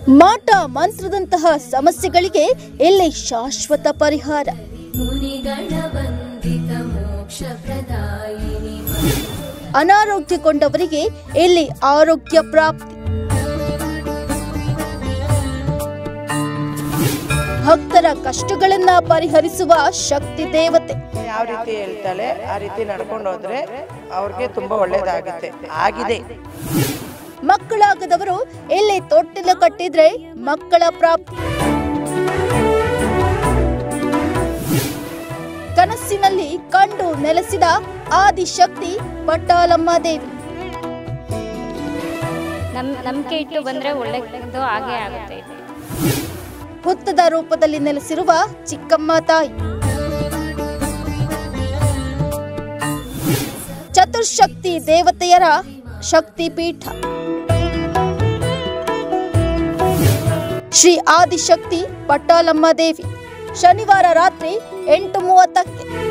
ಮಾಟ ಮಂತ್ರದಂತಹ ಸಮಸ್ಯೆಗಳಿಗೆ ಇಲ್ಲಿ ಶಾಶ್ವತ ಪರಿಹಾರ मुनिगणवन्दित मोक्षप्रदायिनि ಅನಾರೋಗ್ಯಗೊಂಡವರಿಗೆ ಇಲ್ಲಿ ಆರೋಗ್ಯ ಪ್ರಾಪ್ತಿ ಭಕ್ತರ ಕಷ್ಟಗಳನ್ನ ಪರಿಹರಿಸುವ ಶಕ್ತಿ ದೇವತೆ ಯಾವ ರೀತಿ ಹೇಳ್ತಾಳೆ ಆ ರೀತಿ ನಡ್ಕೊಂಡು ಹೋದ್ರೆ ಅವ್ರಿಗೆ ತುಂಬಾ ಒಳ್ಳೇದಾಗುತ್ತೆ ಆಗಿದೆ ಮಕ್ಕಳಾಗದವರು ಇಲ್ಲಿ ತೊಟ್ಟಿಲು ಕಟ್ಟಿದ್ರೆ ಮಕ್ಕಳ ಪ್ರಾಪ್ತಿ ಕನಸಿನಲ್ಲಿ ಕಂಡು ನೆಲೆಸಿದ ಆದಿಶಕ್ತಿ ಪಟ್ಟಾಲಮ್ಮ ದೇವಿ ನಮ್ ನಂಬಿಕೆ ಇಟ್ಟು ಬಂದ್ರೆ ಒಳ್ಳೆದು ಹಾಗೆ ಆಗುತ್ತೆ ಇದು ಹುತ್ತದ ರೂಪದಲ್ಲಿ ನೆಲೆಸಿರುವ ಚಿಕ್ಕಮ್ಮ ತಾಯಿ ಚತುರ್ಶಕ್ತಿ ದೇವತೆಯರ ಶಕ್ತಿ ಪೀಠ ಶ್ರೀ ಆದಿಶಕ್ತಿ ಪಟ್ಟಾಲಮ್ಮ ದೇವಿ ಶನಿವಾರ ರಾತ್ರಿ ಎಂಟು ಮೂವತ್ತಕ್ಕೆ